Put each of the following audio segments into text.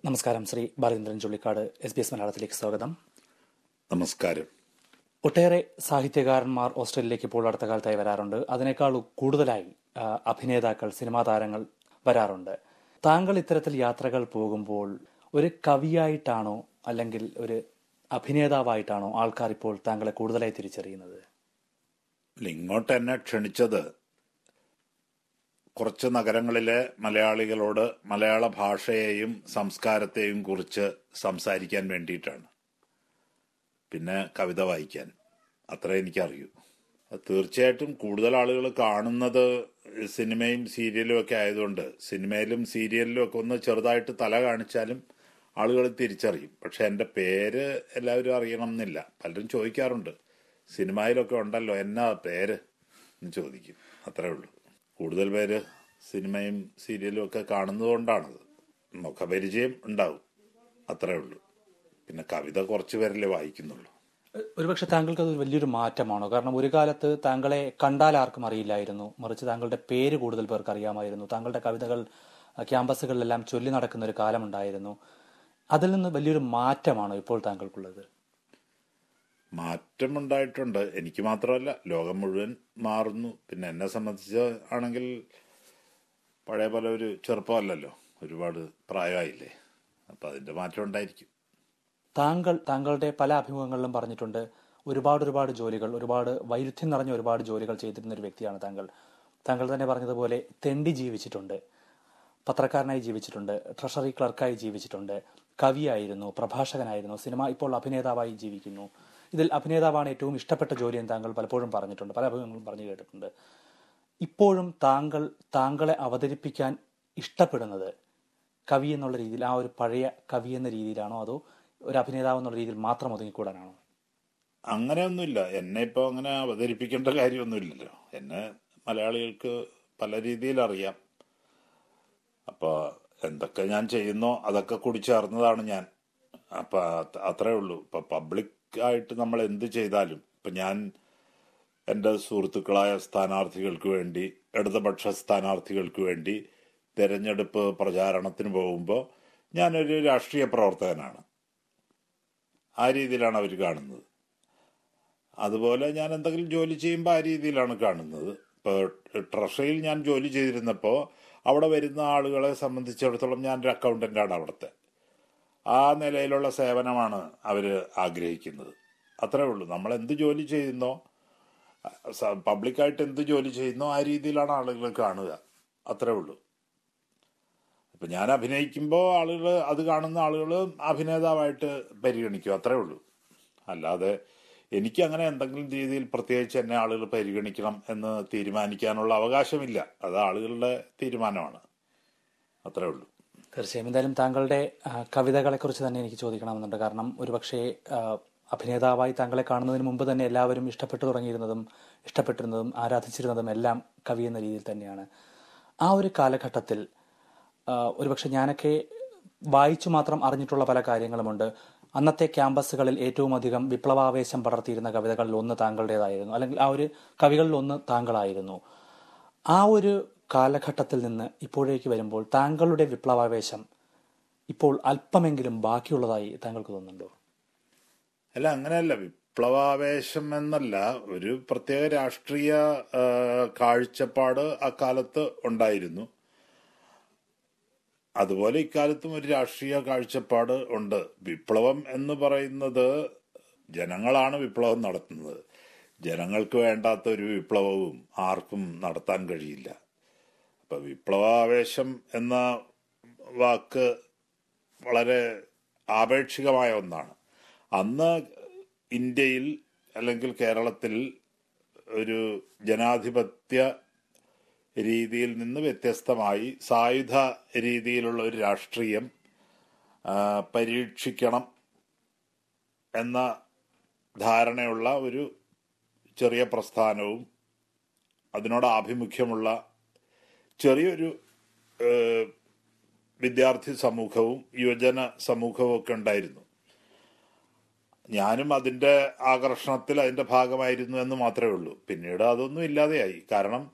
നമസ്കാരം Shri Balendran Chullikkad S B S മലയാളത്തിലേക്ക് സ്വാഗതം നമസ്കാരം ഒട്ടേറെ സാഹിത്യകാരന്മാർ ഓസ്ട്രേലിയയിലേക്ക് ഇപ്പോൾ അടുത്ത കാലത്തായി വരാറുണ്ട് അതിനേക്കാൾ കൂടുതലായി ആ, അഭിനേതാക്കൾ സിനിമാ താരങ്ങൾ വരാറുണ്ട് താങ്കൾ ഇത്തരത്തിൽ യാത്രകൾ പോകുമ്പോൾ ഒരു കവിയായിട്ടാണോ അല്ലെങ്കിൽ ഒരു അഭിനേതാവായിട്ടാണോ ആൾക്കാർ ഇപ്പോൾ താങ്കളെ കൂടുതലായി തിരിച്ചറിയുന്നത് ഇല്ല, ഇങ്ങോട്ട് എന്നെ ക്ഷണിച്ചത് കുറച്ച് നഗരങ്ങളിലെ മലയാളികളോട് മലയാള ഭാഷയെയും സംസ്കാരത്തെയും കുറിച്ച് സംസാരിക്കാൻ വേണ്ടിയിട്ടാണ് പിന്നെ കവിത വായിക്കാൻ അത്രേ എനിക്കറിയൂ അത് തീർച്ചയായിട്ടും കൂടുതൽ ആളുകൾ കാണുന്നത് സിനിമയും സീരിയലും ഒക്കെ ആയതുകൊണ്ട് സിനിമയിലും സീരിയലിലും ഒക്കെ ഒന്ന് ചെറുതായിട്ട് തല കാണിച്ചാലും ആളുകൾ തിരിച്ചറിയും പക്ഷെ എൻ്റെ പേര് എല്ലാവരും അറിയണം എന്നില്ല പലരും ചോദിക്കാറുണ്ട് സിനിമയിലൊക്കെ ഉണ്ടല്ലോ എന്നാ പേര് എന്ന് ചോദിക്കും അത്രേ ഉള്ളൂ കൂടുതൽ പേര് സിനിമയും സീരിയലും ഒക്കെ കാണുന്നതുകൊണ്ടാണത് മുഖപരിചയം ഉണ്ടാവും അത്രേ ഉള്ളൂ പിന്നെ കവിത കുറച്ച് പേരല്ലേ വായിക്കുന്നുള്ളൂ ഒരുപക്ഷെ താങ്കൾക്ക് അത് വലിയൊരു മാറ്റമാണോ കാരണം ഒരു കാലത്ത് താങ്കളെ കണ്ടാൽ ആർക്കും അറിയില്ലായിരുന്നു മറിച്ച് താങ്കളുടെ പേര് കൂടുതൽ പേർക്ക് അറിയാമായിരുന്നു താങ്കളുടെ കവിതകൾ അഹ്, ക്യാമ്പസുകളിലെല്ലാം ചൊല്ലി നടക്കുന്ന ഒരു കാലമുണ്ടായിരുന്നു അതിൽ നിന്ന് വലിയൊരു മാറ്റമാണോ ഇപ്പോൾ താങ്കൾക്കുള്ളത് മാറ്റമുണ്ടായിട്ടുണ്ട് എനിക്ക് മാത്രമല്ല ലോകം മുഴുവൻ മാറുന്നു പിന്നെ എന്നെ സംബന്ധിച്ച് ആണെങ്കിൽ പഴയ പോലെ ഒരു ചെറുപ്പമല്ലല്ലോ ഒരുപാട് പ്രായമായില്ലേ അപ്പം അതിൻ്റെ മാറ്റം ഉണ്ടായിരിക്കും താങ്കൾ താങ്കളുടെ പല അഭിമുഖങ്ങളിലും പറഞ്ഞിട്ടുണ്ട് ഒരുപാട് ഒരുപാട് ജോലികൾ ഒരുപാട് വൈരുദ്ധ്യം നിറഞ്ഞ ഒരുപാട് ജോലികൾ ചെയ്തിരുന്ന ഒരു വ്യക്തിയാണ് താങ്കൾ താങ്കൾ തന്നെ പറഞ്ഞതുപോലെ തെണ്ടി ജീവിച്ചിട്ടുണ്ട് പത്രക്കാരനായി ജീവിച്ചിട്ടുണ്ട് ട്രഷറി ക്ലർക്കായി ജീവിച്ചിട്ടുണ്ട് കവിയായിരുന്നു പ്രഭാഷകനായിരുന്നു സിനിമ ഇപ്പോൾ അഭിനേതാവായി ജീവിക്കുന്നു ഇതിൽ അഭിനേതാവാണ് ഏറ്റവും ഇഷ്ടപ്പെട്ട ജോലി എന്ന് താങ്കൾ പലപ്പോഴും പറഞ്ഞിട്ടുണ്ട് പല അഭിമുഖങ്ങളും പറഞ്ഞു കേട്ടിട്ടുണ്ട് ഇപ്പോഴും താങ്കൾ താങ്കളെ അവതരിപ്പിക്കാൻ ഇഷ്ടപ്പെടുന്നത് കവി എന്നുള്ള രീതിയിൽ ആ ഒരു പഴയ കവി എന്ന രീതിയിലാണോ അതോ ഒരു അഭിനേതാവ് എന്നുള്ള രീതിയിൽ മാത്രം ഒതുങ്ങിക്കൂടാനാണോ അങ്ങനെയൊന്നുമില്ല എന്നെ ഇപ്പോൾ അങ്ങനെ അവതരിപ്പിക്കേണ്ട കാര്യമൊന്നുമില്ലല്ലോ എന്നെ മലയാളികൾക്ക് പല രീതിയിൽ അറിയാം അപ്പോൾ എന്തൊക്കെ ഞാൻ ചെയ്യുന്നോ അതൊക്കെ കുടിച്ചേർന്നതാണ് ഞാൻ അപ്പം അത് അത്രേ ഉള്ളൂ ഇപ്പം പബ്ലിക് ആയിട്ട് നമ്മൾ എന്ത് ചെയ്താലും ഇപ്പം ഞാൻ എൻ്റെ സുഹൃത്തുക്കളായ സ്ഥാനാർത്ഥികൾക്ക് വേണ്ടി ഇടതുപക്ഷ സ്ഥാനാർത്ഥികൾക്ക് വേണ്ടി തെരഞ്ഞെടുപ്പ് പ്രചാരണത്തിന് പോകുമ്പോൾ ഞാനൊരു രാഷ്ട്രീയ പ്രവർത്തകനാണ് ആ രീതിയിലാണ് അവർ കാണുന്നത് അതുപോലെ ഞാൻ എന്തെങ്കിലും ജോലി ചെയ്യുമ്പോൾ ആ രീതിയിലാണ് കാണുന്നത് ഇപ്പോൾ ട്രഷറിയിൽ ഞാൻ ജോലി ചെയ്തിരുന്നപ്പോൾ അവിടെ വരുന്ന ആളുകളെ സംബന്ധിച്ചിടത്തോളം ഞാൻ ഒരു അക്കൗണ്ടൻ്റാണ് അവിടുത്തെ ആ നിലയിലുള്ള സേവനമാണ് അവർ ആഗ്രഹിക്കുന്നത് അത്രേ ഉള്ളൂ നമ്മൾ എന്ത് ജോലി ചെയ്യുന്നോ സ- പബ്ലിക്കായിട്ട് എന്ത് ജോലി ചെയ്യുന്നോ ആ രീതിയിലാണ് ആളുകൾ കാണുക അത്രേ ഉള്ളൂ ഇപ്പം ഞാൻ അഭിനയിക്കുമ്പോൾ ആളുകൾ അത് കാണുന്ന ആളുകൾ അഭിനേതാവായിട്ട് പരിഗണിക്കും അത്രേ ഉള്ളൂ അല്ലാതെ എനിക്ക് അങ്ങനെ എന്തെങ്കിലും രീതിയിൽ പ്രത്യേകിച്ച് എന്നെ ആളുകൾ പരിഗണിക്കണം എന്ന് തീരുമാനിക്കാനുള്ള അവകാശമില്ല അത് ആളുകളുടെ തീരുമാനമാണ് അത്രേ ഉള്ളൂ തീർച്ചയായും എന്തായാലും താങ്കളുടെ ആ, കവിതകളെക്കുറിച്ച് തന്നെ എനിക്ക് ചോദിക്കണമെന്നുണ്ട് കാരണം ഒരുപക്ഷെ ആ, അഭിനേതാവായി താങ്കളെ കാണുന്നതിന് മുമ്പ് തന്നെ എല്ലാവരും ഇഷ്ടപ്പെട്ടു തുടങ്ങിയിരുന്നതും ഇഷ്ടപ്പെട്ടിരുന്നതും ആരാധിച്ചിരുന്നതും എല്ലാം കവി എന്ന രീതിയിൽ തന്നെയാണ് ആ ഒരു കാലഘട്ടത്തിൽ ആ, ഒരുപക്ഷെ ഞാനൊക്കെ വായിച്ചു മാത്രം അറിഞ്ഞിട്ടുള്ള പല കാര്യങ്ങളുമുണ്ട് അന്നത്തെ ക്യാമ്പസുകളിൽ ഏറ്റവും അധികം വിപ്ലവാവേശം പടർത്തിയിരുന്ന കവിതകളിൽ ഒന്ന് താങ്കളുടേതായിരുന്നു അല്ലെങ്കിൽ ആ ഒരു കവികളിൽ ഒന്ന് താങ്കളായിരുന്നു ആ ഒരു കാലഘട്ടത്തിൽ നിന്ന് ഇപ്പോഴേക്ക് വരുമ്പോൾ താങ്കളുടെ വിപ്ലവാവേശം ഇപ്പോൾ അല്പമെങ്കിലും ബാക്കിയുള്ളതായി താങ്കൾക്ക് തോന്നുന്നുണ്ടോ അല്ല അങ്ങനെയല്ല വിപ്ലവാവേശം എന്നല്ല ഒരു പ്രത്യേക രാഷ്ട്രീയ ആ, കാഴ്ചപ്പാട് അക്കാലത്ത് ഉണ്ടായിരുന്നു അതുപോലെ ഇക്കാലത്തും ഒരു രാഷ്ട്രീയ കാഴ്ചപ്പാട് ഉണ്ട് വിപ്ലവം എന്ന് പറയുന്നത് ജനങ്ങളാണ് വിപ്ലവം നടത്തുന്നത് ജനങ്ങൾക്ക് വേണ്ടാത്ത ഒരു വിപ്ലവവും ആർക്കും നടത്താൻ കഴിയില്ല അപ്പൊ വിപ്ലവാവേശം എന്ന വാക്ക് വളരെ ആപേക്ഷികമായ ഒന്നാണ് അന്ന് ഇന്ത്യയിൽ അല്ലെങ്കിൽ കേരളത്തിൽ ഒരു ജനാധിപത്യ രീതിയിൽ നിന്ന് വ്യത്യസ്തമായി സായുധ രീതിയിലുള്ള ഒരു രാഷ്ട്രീയം ആ, പരീക്ഷിക്കണം എന്ന ധാരണയുള്ള ഒരു ചെറിയ പ്രസ്ഥാനവും അതിനോട് ആഭിമുഖ്യമുള്ള ചെറിയൊരു ഏഹ്, വിദ്യാർത്ഥി സമൂഹവും യുവജന സമൂഹവും ഒക്കെ ഉണ്ടായിരുന്നു ഞാനും അതിന്റെ ആകർഷണത്തിൽ അതിന്റെ ഭാഗമായിരുന്നു എന്ന് മാത്രമേ ഉള്ളൂ പിന്നീട് അതൊന്നും ഇല്ലാതെയായി കാരണം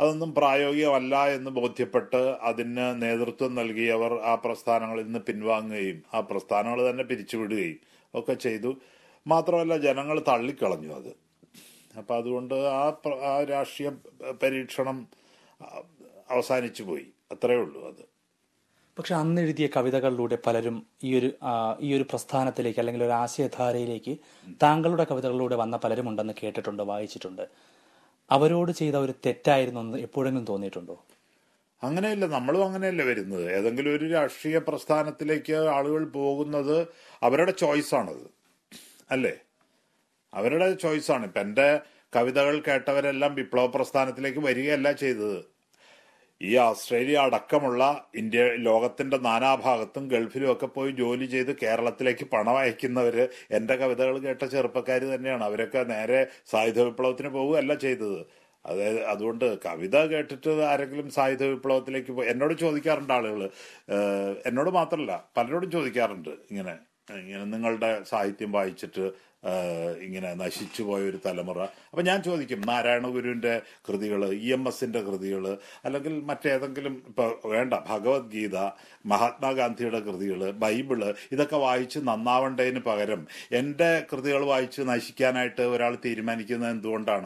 അതൊന്നും പ്രായോഗികമല്ല എന്ന് ബോധ്യപ്പെട്ട് അതിന് നേതൃത്വം നൽകിയവർ ആ പ്രസ്ഥാനങ്ങളിൽ നിന്ന് പിൻവാങ്ങുകയും ആ പ്രസ്ഥാനങ്ങൾ തന്നെ പിരിച്ചുവിടുകയും ഒക്കെ ചെയ്തു മാത്രമല്ല ജനങ്ങൾ തള്ളിക്കളഞ്ഞു അത് അപ്പം അതുകൊണ്ട് ആ പ്ര- ആ രാഷ്ട്രീയ പരീക്ഷണം ആ, അവസാനിച്ചു പോയി അത്രയേ ഉള്ളൂ അത് പക്ഷെ അന്ന് എഴുതിയ കവിതകളിലൂടെ പലരും ഈ ഒരു ആ, ഈ ഒരു പ്രസ്ഥാനത്തിലേക്ക് അല്ലെങ്കിൽ ഒരു ആശയധാരയിലേക്ക് താങ്കളുടെ കവിതകളിലൂടെ വന്ന പലരും ഉണ്ടെന്ന് കേട്ടിട്ടുണ്ട് വായിച്ചിട്ടുണ്ട് അവരോട് ചെയ്ത ഒരു തെറ്റായിരുന്നു എന്ന് എപ്പോഴെങ്കിലും തോന്നിയിട്ടുണ്ടോ അങ്ങനെയല്ല നമ്മളും അങ്ങനെയല്ല വരുന്നത് ഏതെങ്കിലും ഒരു രാഷ്ട്രീയ പ്രസ്ഥാനത്തിലേക്ക് ആളുകൾ പോകുന്നത് അവരുടെ ചോയ്സാണത് അല്ലേ അവരുടെ ചോയ്സാണ് ഇപ്പം എൻ്റെ കവിതകൾ കേട്ടവരെല്ലാം വിപ്ലവ പ്രസ്ഥാനത്തിലേക്ക് വരികയല്ല ചെയ്തത് ഈ ഓസ്ട്രേലിയ അടക്കമുള്ള ഇന്ത്യ ലോകത്തിന്റെ നാനാഭാഗത്തും ഗൾഫിലും ഒക്കെ പോയി ജോലി ചെയ്ത് കേരളത്തിലേക്ക് പണം അയക്കുന്നവര് എന്റെ കവിതകൾ കേട്ട ചെറുപ്പക്കാർ തന്നെയാണ് അവരൊക്കെ നേരെ സായുധ വിപ്ലവത്തിന് പോവുകയല്ല ചെയ്തത് അതായത് അതുകൊണ്ട് കവിത കേട്ടിട്ട് ആരെങ്കിലും സായുധ വിപ്ലവത്തിലേക്ക് പോ എന്നോട് ചോദിക്കാറുണ്ട് ആളുകൾ എന്നോട് മാത്രമല്ല പലരോടും ചോദിക്കാറുണ്ട് ഇങ്ങനെ ഇങ്ങനെ നിങ്ങളുടെ സാഹിത്യം വായിച്ചിട്ട് ആഹ് ഇങ്ങനെ നശിച്ചു പോയ ഒരു തലമുറ അപ്പൊ ഞാൻ ചോദിക്കും നാരായണ ഗുരുവിന്റെ കൃതികൾ ഇ എം എസിന്റെ കൃതികൾ അല്ലെങ്കിൽ മറ്റേതെങ്കിലും ഇപ്പൊ വേണ്ട ഭഗവത്ഗീത മഹാത്മാഗാന്ധിയുടെ കൃതികൾ ബൈബിള് ഇതൊക്കെ വായിച്ച് നന്നാവേണ്ടതിന് പകരം എന്റെ കൃതികൾ വായിച്ച് നശിക്കാനായിട്ട് ഒരാൾ തീരുമാനിക്കുന്നത് എന്തുകൊണ്ടാണ്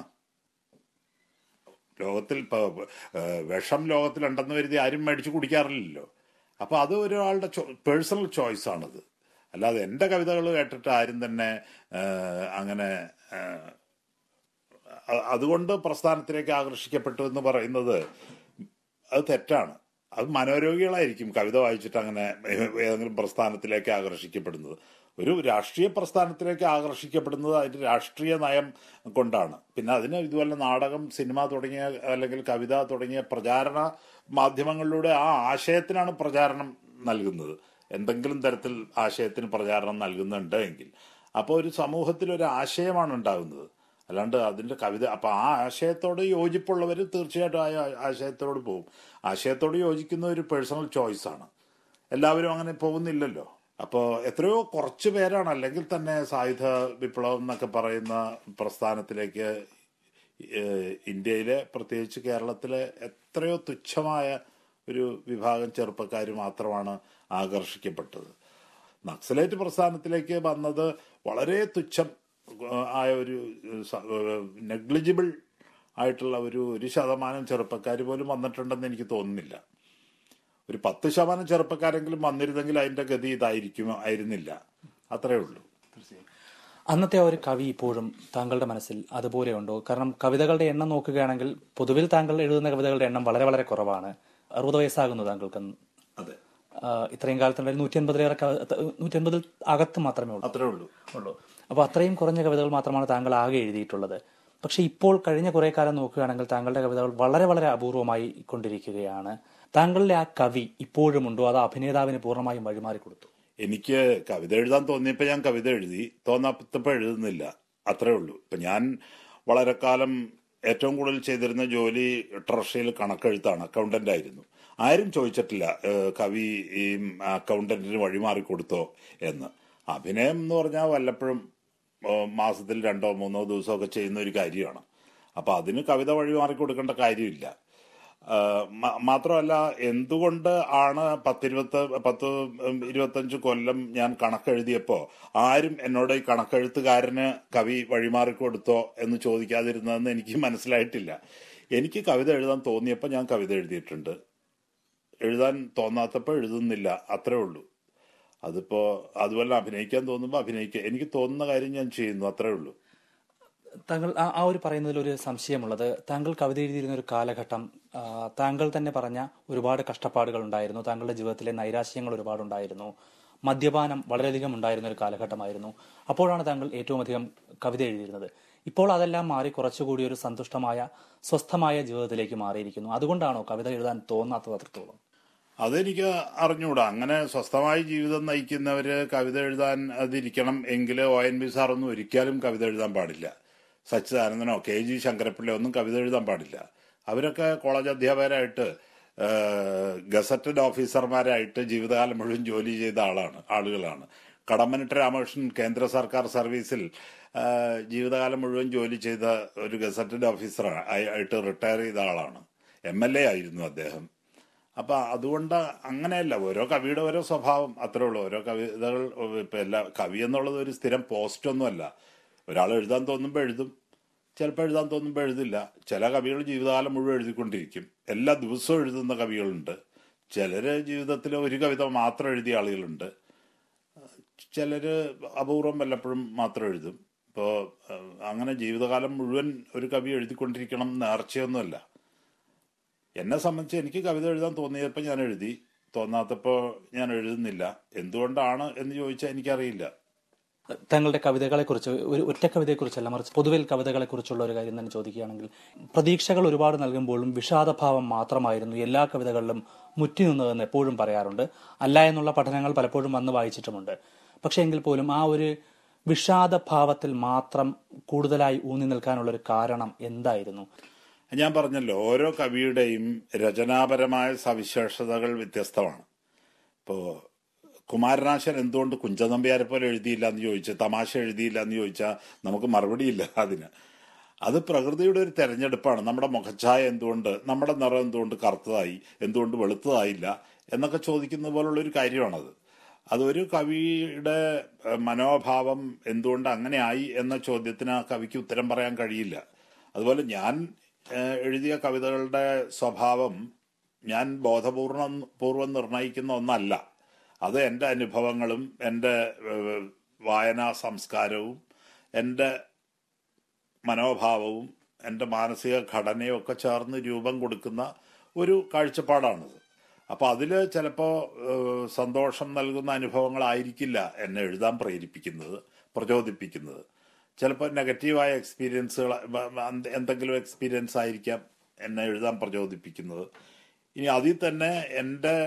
ലോകത്തിൽ ഇപ്പൊ ഏഹ്, വിഷം ലോകത്തിലുണ്ടെന്ന് കരുതി ആരും മേടിച്ച് കുടിക്കാറില്ലല്ലോ അപ്പൊ അത് ഒരാളുടെ പേഴ്സണൽ ചോയ്സ് ആണത് അല്ലാതെ എന്റെ കവിതകൾ കേട്ടിട്ട് ആരും തന്നെ ഏഹ്, അങ്ങനെ ഏഹ്, അ- അതുകൊണ്ട് പ്രസ്ഥാനത്തിലേക്ക് ആകർഷിക്കപ്പെട്ടു എന്ന് പറയുന്നത് അത് തെറ്റാണ് അത് മനോരോഗികളായിരിക്കും കവിത വായിച്ചിട്ട് അങ്ങനെ ഏതെങ്കിലും പ്രസ്ഥാനത്തിലേക്ക് ആകർഷിക്കപ്പെടുന്നത് ഒരു രാഷ്ട്രീയ പ്രസ്ഥാനത്തിലേക്ക് ആകർഷിക്കപ്പെടുന്നത് അതിന്റെ രാഷ്ട്രീയ നയം കൊണ്ടാണ് പിന്നെ അതിന് ഇതുപോലെ നാടകം സിനിമ തുടങ്ങിയ അല്ലെങ്കിൽ കവിത തുടങ്ങിയ പ്രചാരണ മാധ്യമങ്ങളിലൂടെ ആ ആശയത്തിനാണ് പ്രചാരണം നൽകുന്നത് എന്തെങ്കിലും തരത്തിൽ ആശയത്തിന് പ്രചാരണം നൽകുന്നുണ്ട് എങ്കിൽ അപ്പോൾ ഒരു സമൂഹത്തിൽ ഒരു ആശയമാണ് ഉണ്ടാകുന്നത് അല്ലാണ്ട് അതിന്റെ കവിത അപ്പൊ ആ ആശയത്തോട് യോജിപ്പുള്ളവർ തീർച്ചയായിട്ടും ആ ആശയത്തോട് പോകും ആശയത്തോട് യോജിക്കുന്ന ഒരു പേഴ്സണൽ ചോയ്സ് ആണ് എല്ലാവരും അങ്ങനെ പോകുന്നില്ലല്ലോ അപ്പോൾ എത്രയോ കുറച്ച് പേരാണ് അല്ലെങ്കിൽ തന്നെ സായുധ വിപ്ലവം എന്നൊക്കെ പറയുന്ന പ്രസ്ഥാനത്തിലേക്ക് ഏഹ്, ഇന്ത്യയിലെ പ്രത്യേകിച്ച് കേരളത്തിലെ എത്രയോ തുച്ഛമായ ഒരു വിഭാഗം ചെറുപ്പക്കാർ മാത്രമാണ് ആകർഷിക്കപ്പെട്ടത് നക്സലേറ്റ് പ്രസ്ഥാനത്തിലേക്ക് വന്നത് വളരെ തുച്ഛം ഏഹ്, ആയ ഒരു നെഗ്ലിജിബിൾ ആയിട്ടുള്ള ഒരു ഒരു ശതമാനം ചെറുപ്പക്കാർ പോലും വന്നിട്ടുണ്ടെന്ന് എനിക്ക് തോന്നുന്നില്ല ഒരു പത്ത് ശതമാനം ചെറുപ്പക്കാരെങ്കിലും വന്നിരുന്നെങ്കിൽ അതിന്റെ ഗതി ഇതായിരിക്കും ആയിരുന്നില്ല അത്രേ ഉള്ളൂ അന്നത്തെ ആ ഒരു കവി ഇപ്പോഴും താങ്കളുടെ മനസ്സിൽ അതുപോലെ ഉണ്ടോ കാരണം കവിതകളുടെ എണ്ണം നോക്കുകയാണെങ്കിൽ പൊതുവിൽ താങ്കൾ എഴുതുന്ന കവിതകളുടെ എണ്ണം വളരെ വളരെ കുറവാണ് അറുപത് വയസ്സാകുന്നു താങ്കൾക്ക് അതെ ആ, ഇത്രയും കാലത്തുണ്ടായി നൂറ്റി അൻപതിലേറെ നൂറ്റി അൻപതിൽ അകത്ത് മാത്രമേ ഉള്ളൂ അത്രേ ഉള്ളൂ ഉള്ളൂ അപ്പോൾ അത്രയും കുറഞ്ഞ കവിതകൾ മാത്രമാണ് താങ്കൾ ആകെ എഴുതിയിട്ടുള്ളത് പക്ഷെ ഇപ്പോൾ കഴിഞ്ഞ കുറെ കാലം നോക്കുകയാണെങ്കിൽ താങ്കളുടെ കവിതകൾ വളരെ വളരെ അപൂർവമായി കൊണ്ടിരിക്കുകയാണ് താങ്കളുടെ ആ കവി ഇപ്പോഴും ഉണ്ടോ അത് അഭിനേതാവിന് പൂർണ്ണമായും വഴിമാറി കൊടുത്തു എനിക്ക് കവിത എഴുതാൻ തോന്നിയപ്പോൾ ഞാൻ കവിത എഴുതി തോന്നാത്തപ്പോൾ എഴുതുന്നില്ല അത്രേ ഉള്ളൂ ഇപ്പൊ ഞാൻ വളരെ കാലം ഏറ്റവും കൂടുതൽ ചെയ്തിരുന്ന ജോലി ട്രഷറിയിൽ കണക്കെഴുത്താണ് അക്കൗണ്ടന്റ് ആയിരുന്നു ആരും ചോദിച്ചിട്ടില്ല ഏഹ്, കവി ഈ അക്കൗണ്ടന്റിന് വഴിമാറി കൊടുത്തോ എന്ന് അഭിനയം എന്ന് പറഞ്ഞാൽ വല്ലപ്പോഴും ഏഹ്, മാസത്തിൽ രണ്ടോ മൂന്നോ ദിവസമൊക്കെ ചെയ്യുന്ന ഒരു കാര്യമാണ് അപ്പൊ അതിന് കവിത വഴിമാറി കൊടുക്കേണ്ട കാര്യമില്ല ആ, മ- മാത്രമല്ല എന്തുകൊണ്ട് ആണ് പത്തിരുപത്ത് പത്ത് ഉം, ഇരുപത്തഞ്ച് കൊല്ലം ഞാൻ കണക്കെഴുതിയപ്പോ ആരും എന്നോട് ഈ കണക്കെഴുത്തുകാരന് കവി വഴിമാറി കൊടുത്തോ എന്ന് ചോദിക്കാതിരുന്നതെന്ന് എനിക്ക് മനസ്സിലായിട്ടില്ല എനിക്ക് കവിത എഴുതാൻ തോന്നിയപ്പോൾ ഞാൻ കവിത എഴുതിയിട്ടുണ്ട് എഴുതാൻ തോന്നാത്തപ്പോൾ എഴുതുന്നില്ല അത്രേ ഉള്ളൂ അതിപ്പോ അതുപോലെ അഭിനയിക്കാൻ തോന്നുമ്പോൾ അഭിനയിക്കുക എനിക്ക് തോന്നുന്ന കാര്യം ഞാൻ ചെയ്യുന്നു അത്രേ ഉള്ളൂ താങ്കൾ ആ- ആ ഒരു പറയുന്നതിൽ ഒരു സംശയമുള്ളത് താങ്കൾ കവിത എഴുതിയിരുന്ന ഒരു കാലഘട്ടം ആ, താങ്കൾ തന്നെ പറഞ്ഞ ഒരുപാട് കഷ്ടപ്പാടുകൾ ഉണ്ടായിരുന്നു താങ്കളുടെ ജീവിതത്തിലെ നൈരാശ്യങ്ങൾ ഒരുപാടുണ്ടായിരുന്നു മദ്യപാനം വളരെയധികം ഉണ്ടായിരുന്ന ഒരു കാലഘട്ടമായിരുന്നു അപ്പോഴാണ് താങ്കൾ ഏറ്റവും അധികം കവിത എഴുതിയിരുന്നത് ഇപ്പോൾ അതെല്ലാം മാറി കുറച്ചുകൂടി ഒരു സന്തുഷ്ടമായ സ്വസ്ഥമായ ജീവിതത്തിലേക്ക് മാറിയിരിക്കുന്നു അതുകൊണ്ടാണോ കവിത എഴുതാൻ തോന്നാത്തത് അത്രത്തോളം അതെനിക്ക് അറിഞ്ഞുകൂടാ അങ്ങനെ സ്വസ്ഥമായ ജീവിതം നയിക്കുന്നവര് കവിത എഴുതാൻ അതിരിക്കണം എങ്കിൽ ഒ എൻ വി സാറൊന്നും ഒരിക്കലും കവിത എഴുതാൻ പാടില്ല സച്ചിദാനന്ദനോ കെ ജി ശങ്കരപ്പിള്ളയോ ഒന്നും കവിത എഴുതാൻ പാടില്ല അവരൊക്കെ കോളേജ് അധ്യാപകരായിട്ട് ഗസറ്റഡ് ഓഫീസർമാരായിട്ട് ജീവിതകാലം മുഴുവൻ ജോലി ചെയ്ത ആളാണ് ആളുകളാണ് കടമ്മനിട്ട് രാമകൃഷ്ണൻ കേന്ദ്ര സർക്കാർ സർവീസിൽ ആ, ജീവിതകാലം മുഴുവൻ ജോലി ചെയ്ത ഒരു ഗസറ്റഡ് ഓഫീസർ ആയിട്ട് റിട്ടയർ ചെയ്ത ആളാണ് എം എൽ എ ആയിരുന്നു അദ്ദേഹം അപ്പൊ അതുകൊണ്ട് അങ്ങനെയല്ല ഓരോ കവിയുടെ ഓരോ സ്വഭാവം അത്രേ ഉള്ളൂ ഓരോ കവിതകൾ ഇപ്പൊ എല്ലാ കവി എന്നുള്ളത് ഒരു സ്ഥിരം പോസ്റ്റ് ഒന്നുമല്ല ഒരാൾ എഴുതാൻ തോന്നുമ്പോൾ എഴുതും ചിലപ്പോൾ എഴുതാൻ തോന്നുമ്പോൾ എഴുതില്ല ചില കവികൾ ജീവിതകാലം മുഴുവൻ എഴുതിക്കൊണ്ടിരിക്കും എല്ലാ ദിവസവും എഴുതുന്ന കവികളുണ്ട് ചിലര് ജീവിതത്തിൽ ഒരു കവിത മാത്രം എഴുതിയ ആളുകളുണ്ട് ചിലര് അപൂർവം വല്ലപ്പോഴും മാത്രം എഴുതും ഇപ്പോൾ അങ്ങനെ ജീവിതകാലം മുഴുവൻ ഒരു കവി എഴുതിക്കൊണ്ടിരിക്കണം നേർച്ചയൊന്നുമല്ല എന്നെ സംബന്ധിച്ച് എനിക്ക് കവിത എഴുതാൻ തോന്നിയപ്പോൾ ഞാൻ എഴുതി തോന്നാത്തപ്പോൾ ഞാൻ എഴുതുന്നില്ല എന്തുകൊണ്ടാണ് എന്ന് ചോദിച്ചാൽ എനിക്കറിയില്ല താങ്കളുടെ കവിതകളെക്കുറിച്ച് ഒരു ഒറ്റ കവിതയെക്കുറിച്ചല്ല മറിച്ച് പൊതുവിൽ കവിതകളെക്കുറിച്ചുള്ള ഒരു കാര്യം തന്നെ ചോദിക്കുകയാണെങ്കിൽ പ്രതീക്ഷകൾ ഒരുപാട് നൽകുമ്പോഴും വിഷാദഭാവം മാത്രമായിരുന്നു എല്ലാ കവിതകളിലും മുറ്റി നിന്നതെന്ന് എപ്പോഴും പറയാറുണ്ട് അല്ല എന്നുള്ള പഠനങ്ങൾ പലപ്പോഴും വന്ന് വായിച്ചിട്ടുമുണ്ട് പക്ഷേ എങ്കിൽ പോലും ആ ഒരു വിഷാദഭാവത്തിൽ മാത്രം കൂടുതലായി ഊന്നി നിൽക്കാനുള്ള ഒരു കാരണം എന്തായിരുന്നു ഞാൻ പറഞ്ഞല്ലോ ഓരോ കവിയുടെയും രചനാപരമായ സവിശേഷതകൾ വ്യത്യസ്തമാണ് ഇപ്പോൾ കുമാരനാശൻ എന്തുകൊണ്ട് കുഞ്ചനമ്പ്യാരെ പോലെ എഴുതിയില്ല എന്ന് ചോദിച്ച് തമാശ എഴുതിയില്ല എന്ന് ചോദിച്ചാൽ നമുക്ക് മറുപടിയില്ല അതിന് അത് പ്രകൃതിയുടെ ഒരു തെരഞ്ഞെടുപ്പാണ് നമ്മുടെ മുഖച്ഛായ എന്തുകൊണ്ട് നമ്മുടെ നിറം എന്തുകൊണ്ട് കറുത്തതായി എന്തുകൊണ്ട് വെളുത്തതായില്ല എന്നൊക്കെ ചോദിക്കുന്ന പോലുള്ള ഒരു കാര്യമാണത് അതൊരു കവിയുടെ ഏഹ്, മനോഭാവം എന്തുകൊണ്ട് അങ്ങനെ ആയി എന്ന ചോദ്യത്തിന് ആ കവിക്ക് ഉത്തരം പറയാൻ കഴിയില്ല അതുപോലെ ഞാൻ ഏഹ്, എഴുതിയ കവിതകളുടെ സ്വഭാവം ഞാൻ ബോധപൂർവം പൂർവ്വം നിർണയിക്കുന്ന ഒന്നല്ല അത് എൻ്റെ അനുഭവങ്ങളും എൻ്റെ ഏഹ്, വായനാ സംസ്കാരവും എൻ്റെ മനോഭാവവും എൻ്റെ മാനസിക ഘടനയും ഒക്കെ ചേർന്ന് രൂപം കൊടുക്കുന്ന ഒരു കാഴ്ചപ്പാടാണിത് അപ്പോൾ അതിൽ ചിലപ്പോൾ സന്തോഷം നൽകുന്ന അനുഭവങ്ങളായിരിക്കില്ല എന്നെ എഴുതാൻ പ്രേരിപ്പിക്കുന്നത് പ്രചോദിപ്പിക്കുന്നത് ചിലപ്പോൾ നെഗറ്റീവായ എക്സ്പീരിയൻസുകൾ എന്തെങ്കിലും എക്സ്പീരിയൻസ് ആയിരിക്കാം എന്നെ എഴുതാൻ പ്രചോദിപ്പിക്കുന്നത് ഇനി അതിൽ തന്നെ എൻ്റെ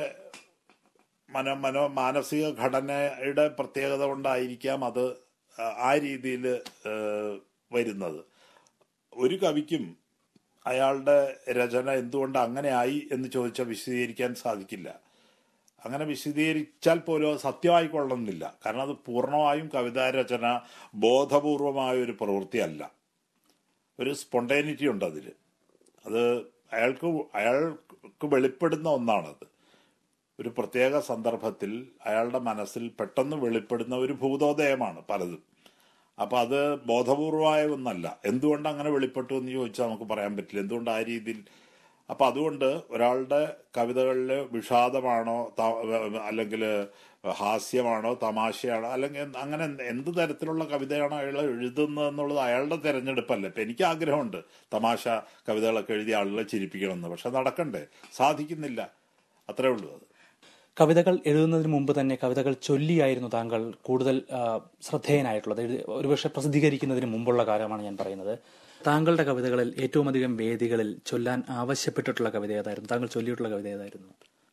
മനോ മനോ മാനസിക ഘടനയുടെ പ്രത്യേകത കൊണ്ടായിരിക്കാം അത് ആ രീതിയിൽ വരുന്നത് ഒരു കവിക്കും അയാളുടെ രചന എന്തുകൊണ്ട് അങ്ങനെ ആയി എന്ന് ചോദിച്ചാൽ വിശദീകരിക്കാൻ സാധിക്കില്ല അങ്ങനെ വിശദീകരിച്ചാൽ പോലും അത് സത്യമായിക്കൊള്ളുന്നില്ല കാരണം അത് പൂർണ്ണമായും കവിതാ രചന ബോധപൂർവമായ ഒരു പ്രവൃത്തിയല്ല ഒരു സ്പോണ്ടേനിറ്റി ഉണ്ട് അതിൽ അത് അയാൾക്ക് അയാൾക്ക് വെളിപ്പെടുന്ന ഒന്നാണത് ഒരു പ്രത്യേക സന്ദർഭത്തിൽ അയാളുടെ മനസ്സിൽ പെട്ടെന്ന് വെളിപ്പെടുന്ന ഒരു ഭൂതോദയമാണ് പലതും അപ്പൊ അത് ബോധപൂർവമായ ഒന്നല്ല എന്തുകൊണ്ട് അങ്ങനെ വെളിപ്പെട്ടു എന്ന് ചോദിച്ചാൽ നമുക്ക് പറയാൻ പറ്റില്ല എന്തുകൊണ്ട് ആ രീതിയിൽ അപ്പൊ അതുകൊണ്ട് ഒരാളുടെ കവിതകളിൽ വിഷാദമാണോ അല്ലെങ്കിൽ ഹാസ്യമാണോ തമാശയാണോ അല്ലെങ്കിൽ അങ്ങനെ എന്ത് തരത്തിലുള്ള കവിതയാണോ അയാൾ എഴുതുന്നത് എന്നുള്ളത് അയാളുടെ തെരഞ്ഞെടുപ്പല്ല ഇപ്പൊ എനിക്ക് ആഗ്രഹമുണ്ട് തമാശ കവിതകളൊക്കെ എഴുതി ആളുകളെ ചിരിപ്പിക്കണമെന്ന് പക്ഷെ നടക്കണ്ടേ സാധിക്കുന്നില്ല അത്രേ ഉള്ളൂ അത് കവിതകൾ എഴുതുന്നതിന് മുമ്പ് തന്നെ കവിതകൾ ചൊല്ലിയായിരുന്നു താങ്കൾ കൂടുതൽ ആ, ശ്രദ്ധേയനായിട്ടുള്ളത് എഴുതി- ഒരുപക്ഷെ പ്രസിദ്ധീകരിക്കുന്നതിന് മുമ്പുള്ള കാര്യമാണ് ഞാൻ പറയുന്നത് താങ്കളുടെ കവിതകളിൽ ഏറ്റവും അധികം വേദികളിൽ ചൊല്ലാൻ ആവശ്യപ്പെട്ടിട്ടുള്ള കവിത ഏതായിരുന്നു താങ്കൾ ചൊല്ലിയിട്ടുള്ള കവിത ഏതായിരുന്നു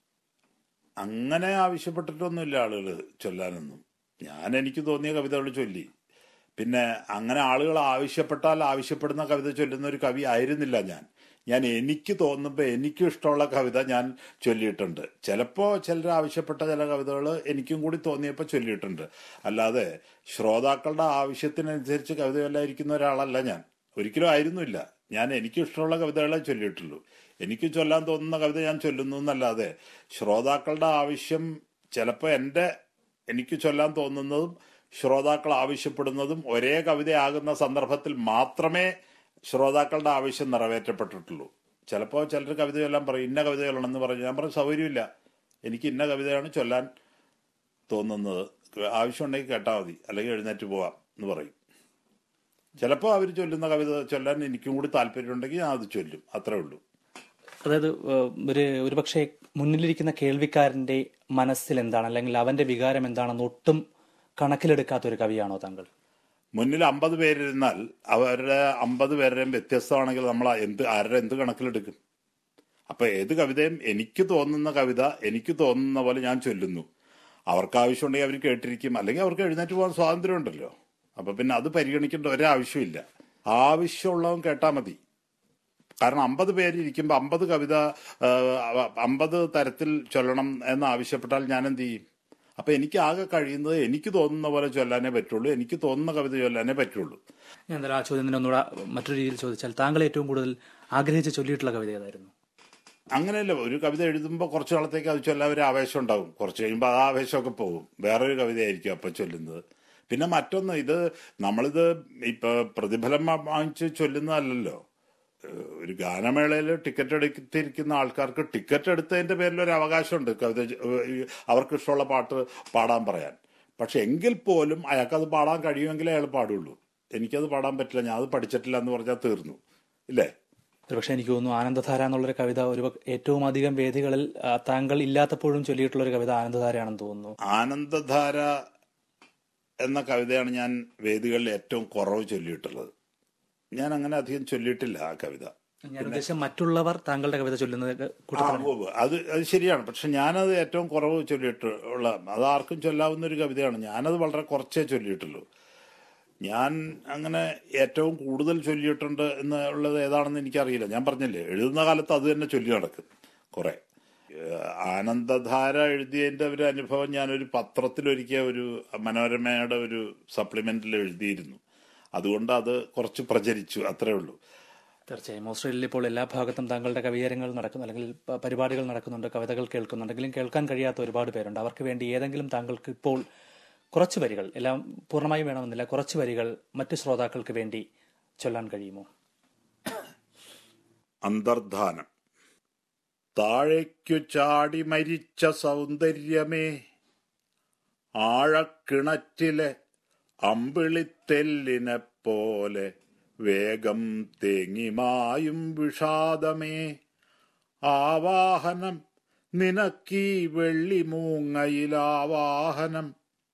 അങ്ങനെ ആവശ്യപ്പെട്ടിട്ടൊന്നുമില്ല ആളുകൾ ചൊല്ലാനൊന്നും ഞാൻ എനിക്ക് തോന്നിയ കവിതകൾ ചൊല്ലി പിന്നെ അങ്ങനെ ആളുകൾ ആവശ്യപ്പെട്ടാൽ ആവശ്യപ്പെടുന്ന കവിത ചൊല്ലുന്ന ഒരു കവി ആയിരുന്നില്ല ഞാൻ ഞാൻ എനിക്ക് തോന്നുമ്പോൾ എനിക്ക് ഇഷ്ടമുള്ള കവിത ഞാൻ ചൊല്ലിയിട്ടുണ്ട് ചിലപ്പോൾ ചിലർ ആവശ്യപ്പെട്ട ചില കവിതകൾ എനിക്കും കൂടി തോന്നിയപ്പോൾ ചൊല്ലിയിട്ടുണ്ട് അല്ലാതെ ശ്രോതാക്കളുടെ ആവശ്യത്തിനനുസരിച്ച് കവിത ചൊല്ലാതിരിക്കുന്ന ഒരാളല്ല ഞാൻ ഒരിക്കലും ആയിരുന്നില്ല ഞാൻ എനിക്ക് ഇഷ്ടമുള്ള കവിതകളെ ചൊല്ലിയിട്ടുള്ളൂ എനിക്ക് ചൊല്ലാൻ തോന്നുന്ന കവിത ഞാൻ ചൊല്ലുന്നു എന്നല്ലാതെ ശ്രോതാക്കളുടെ ആവശ്യം ചിലപ്പോൾ എൻ്റെ എനിക്ക് ചൊല്ലാൻ തോന്നുന്നതും ശ്രോതാക്കൾ ആവശ്യപ്പെടുന്നതും ഒരേ കവിതയാകുന്ന സന്ദർഭത്തിൽ മാത്രമേ ശ്രോതാക്കളുടെ ആവശ്യം നിറവേറ്റപ്പെട്ടിട്ടുള്ളൂ ചിലപ്പോൾ ചിലർ കവിത ചൊല്ലാൻ പറയും ഇന്ന കവിത ചൊല്ലണമെന്ന് പറഞ്ഞു ഞാൻ പറഞ്ഞു സൗകര്യമില്ല എനിക്ക് ഇന്ന കവിതയാണ് ചൊല്ലാൻ തോന്നുന്നത് ആവശ്യമുണ്ടെങ്കിൽ കേട്ടാൽ മതി അല്ലെങ്കിൽ എഴുന്നേറ്റ് പോവാം എന്ന് പറയും ചിലപ്പോൾ അവർ ചൊല്ലുന്ന കവിത ചൊല്ലാൻ എനിക്കും കൂടി താല്പര്യമുണ്ടെങ്കിൽ ഞാൻ അത് ചൊല്ലും അത്രേ ഉള്ളൂ അതായത് ഏഹ്, ഒരു ഒരുപക്ഷെ മുന്നിലിരിക്കുന്ന കേൾവിക്കാരന്റെ മനസ്സിൽ എന്താണ് അല്ലെങ്കിൽ അവന്റെ വികാരം എന്താണെന്ന് ഒട്ടും കണക്കിലെടുക്കാത്ത ഒരു കവിയാണോ താങ്കൾ മുന്നിൽ അമ്പത് പേരിരുന്നാൽ അവരുടെ അമ്പത് പേരുടെയും വ്യത്യസ്തമാണെങ്കിൽ നമ്മൾ എന്ത് ആരുടെ എന്ത് കണക്കിലെടുക്കും അപ്പൊ ഏത് കവിതയും എനിക്ക് തോന്നുന്ന കവിത എനിക്ക് തോന്നുന്ന പോലെ ഞാൻ ചൊല്ലുന്നു അവർക്ക് ആവശ്യമുണ്ടെങ്കിൽ അവർ കേട്ടിരിക്കും അല്ലെങ്കിൽ അവർക്ക് എഴുന്നേറ്റ് പോകാൻ സ്വാതന്ത്ര്യമുണ്ടല്ലോ അപ്പൊ പിന്നെ അത് പരിഗണിക്കേണ്ട ഒരാവശ്യമില്ല ആവശ്യമുള്ളവൻ കേട്ടാൽ മതി കാരണം അമ്പത് പേരിയ്ക്കുമ്പോൾ അമ്പത് കവിത ആ, അമ്പത് തരത്തിൽ ചൊല്ലണം എന്ന് ആവശ്യപ്പെട്ടാൽ ഞാൻ എന്ത് ചെയ്യും അപ്പൊ എനിക്ക് ആകെ കഴിയുന്നത് എനിക്ക് തോന്നുന്ന പോലെ ചൊല്ലാനേ പറ്റുള്ളൂ എനിക്ക് തോന്നുന്ന കവിത ചൊല്ലാനേ പറ്റുള്ളൂ ഞാൻ എന്തായാലും ആ ചോദ്യം തന്നെ ഒന്നുകൂടെ മറ്റൊരു രീതിയിൽ ചോദിച്ചാൽ താങ്കൾ ഏറ്റവും കൂടുതൽ ആഗ്രഹിച്ച് ചൊല്ലിയിട്ടുള്ള കവിത ഏതായിരുന്നു അങ്ങനെയല്ല ഒരു കവിത എഴുതുമ്പോൾ കുറച്ച് നാളത്തേക്ക് അത് ചൊല്ലാൻ ഒരു ആവേശം ഉണ്ടാവും കുറച്ച് കഴിയുമ്പോൾ ആ ആവേശമൊക്കെ പോകും വേറൊരു കവിതയായിരിക്കും അപ്പം ചൊല്ലുന്നത് പിന്നെ മറ്റൊന്ന് ഇത് നമ്മളിത് ഇപ്പൊ പ്രതിഫലം വാങ്ങിച്ച് ചൊല്ലുന്നതല്ലല്ലോ ഏഹ് ഒരു ഗാനമേളയിൽ ടിക്കറ്റ് എടുത്തിരിക്കുന്ന ആൾക്കാർക്ക് ടിക്കറ്റ് എടുത്തതിന്റെ പേരിൽ ഒരു അവകാശമുണ്ട് കവിത ചൊ- ഏഹ് അവർക്ക് ഇഷ്ടമുള്ള പാട്ട് പാടാൻ പറയാൻ പക്ഷെ എങ്കിൽ പോലും അയാൾക്കത് പാടാൻ കഴിയുമെങ്കിലേ അയാൾ പാടുള്ളൂ എനിക്കത് പാടാൻ പറ്റില്ല ഞാൻ അത് പഠിച്ചിട്ടില്ല എന്ന് പറഞ്ഞാൽ തീർന്നു ഇല്ലേ ഒരുപക്ഷെ എനിക്ക് തോന്നുന്നു ആനന്ദധാര എന്നുള്ളൊരു കവിത ഒരു ഏറ്റവും അധികം വേദികളിൽ ആ, താങ്കൾ ഇല്ലാത്തപ്പോഴും ചൊല്ലിയിട്ടുള്ള ഒരു കവിത ആനന്ദധാരയാണെന്ന് തോന്നുന്നു ആനന്ദധാര എന്ന കവിതയാണ് ഞാൻ വേദികളിൽ ഏറ്റവും കുറവ് ചൊല്ലിയിട്ടുള്ളത് ഞാൻ അങ്ങനെ അധികം ചൊല്ലിയിട്ടില്ല ആ കവിത ഞാൻ ഉദ്ദേശം മറ്റുള്ളവർ താങ്കളുടെ കവിത ചൊല്ലുന്നത് ആ, കൂട്ടത്തിലാണ് ഉവ്വ്. അത് അത് ശരിയാണ് പക്ഷെ ഞാനത് ഏറ്റവും കുറവ് ചൊല്ലിയിട്ട് ഉള്ള അത് ആർക്കും ചൊല്ലാവുന്ന ഒരു കവിതയാണ് ഞാനത് വളരെ കുറച്ചേ ചൊല്ലിയിട്ടുള്ളൂ ഞാൻ അങ്ങനെ ഏറ്റവും കൂടുതൽ ചൊല്ലിയിട്ടുണ്ട് എന്നുള്ളത് ഏതാണെന്ന് എനിക്കറിയില്ല ഞാൻ പറഞ്ഞില്ലേ എഴുതുന്ന കാലത്ത് അത് തന്നെ ചൊല്ലി നടക്കും കുറെ ഏഹ് ആനന്ദധാര എഴുതിയതിന്റെ ഒരു അനുഭവം ഞാനൊരു പത്രത്തിലൊരിക്കൽ ഒരു മനോരമയുടെ ഒരു സപ്ലിമെന്റിൽ എഴുതിയിരുന്നു അതുകൊണ്ട് അത് കുറച്ച് പ്രചരിച്ചു അത്രേ ഉള്ളൂ തീർച്ചയായും ഓസ്ട്രേലിയയിൽ ഇപ്പോൾ എല്ലാ ഭാഗത്തും താങ്കളുടെ കവിയരങ്ങൾ നടക്കുന്നു അല്ലെങ്കിൽ പ- പരിപാടികൾ നടക്കുന്നുണ്ട് കവിതകൾ കേൾക്കുന്നുണ്ടെങ്കിലും കേൾക്കാൻ കഴിയാത്ത ഒരുപാട് പേരുണ്ട് അവർക്ക് വേണ്ടി ഏതെങ്കിലും താങ്കൾക്ക് ഇപ്പോൾ കുറച്ച് വരികൾ എല്ലാം പൂർണ്ണമായും വേണമെന്നില്ല കുറച്ച് വരികൾ മറ്റു ശ്രോതാക്കൾക്ക് വേണ്ടി ചൊല്ലാൻ കഴിയുമോ അന്തർധാനം താഴേക്കു ചാടി മരിച്ച സൗന്ദര്യമേ ആഴക്കിണറ്റിലെ അമ്പിളിത്തെല്ലിനെ പോലെ വേഗം തേങ്ങിമായും വിഷാദമേ ആവാഹനം നിനക്കീ വെള്ളിമൂങ്ങയിലാവാഹനം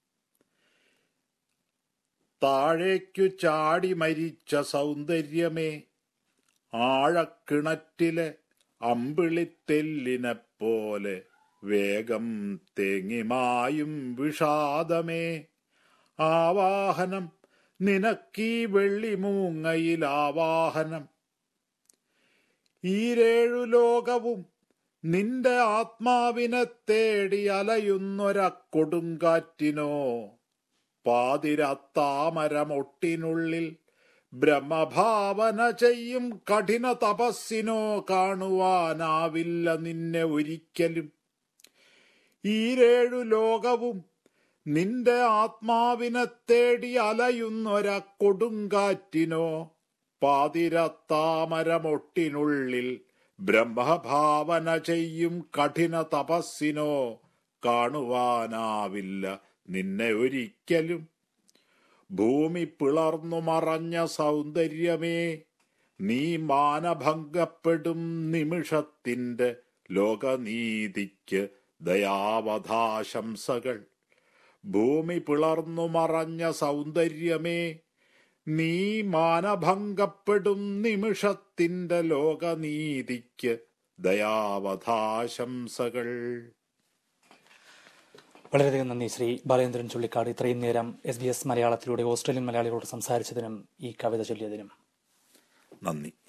താഴേക്കു ചാടി മരിച്ച സൗന്ദര്യമേ ആഴക്കിണറ്റിലെ അമ്പിളിത്തെല്ലിനെ പോലെ വേഗം തേങ്ങിമായും വിഷാദമേ ആവാഹനം നിനക്കീ വെള്ളിമൂങ്ങയിൽ ആവാഹനം ഈരേഴു ലോകവും നിന്റെ ആത്മാവിനെ തേടി അലയുന്നൊര കൊടുങ്കാറ്റിനോ പാതിരത്താമരമൊട്ടിനുള്ളിൽ ബ്രഹ്മഭാവന ചെയ്യും കഠിന തപസ്സിനോ കാണുവാനാവില്ല നിന്നെ ഒരിക്കലും ഈരേഴു ലോകവും നിന്റെ ആത്മാവിനെ തേടി അലയുന്നൊര കൊടുങ്കാറ്റിനോ പാതിരത്താമരമൊട്ടിനുള്ളിൽ ബ്രഹ്മഭാവന ചെയ്യും കഠിന തപസ്സിനോ കാണുവാനാവില്ല നിന്നെ ഒരിക്കലും ഭൂമി പിളർന്നു മറഞ്ഞ സൗന്ദര്യമേ നീ മാനഭംഗപ്പെടും നിമിഷത്തിന്റെ ലോകനീതിക്ക് ദയാവധാശംസകൾ ഭൂമി പിളർന്നു മറഞ്ഞ സൗന്ദര്യമേ നീ മാനഭംഗപ്പെടും നിമിഷത്തിന്റെ ലോകനീതിക്ക് ദയാവധാശംസകൾ വളരെയധികം നന്ദി ശ്രീ ബാലേന്ദ്രൻ ചുള്ളിക്കാട് ഇത്രയും നേരം എസ് ബി എസ് മലയാളത്തിലൂടെ ഓസ്ട്രേലിയൻ മലയാളികളോട് സംസാരിച്ചതിനും ഈ കവിത ചൊല്ലിയതിനും നന്ദി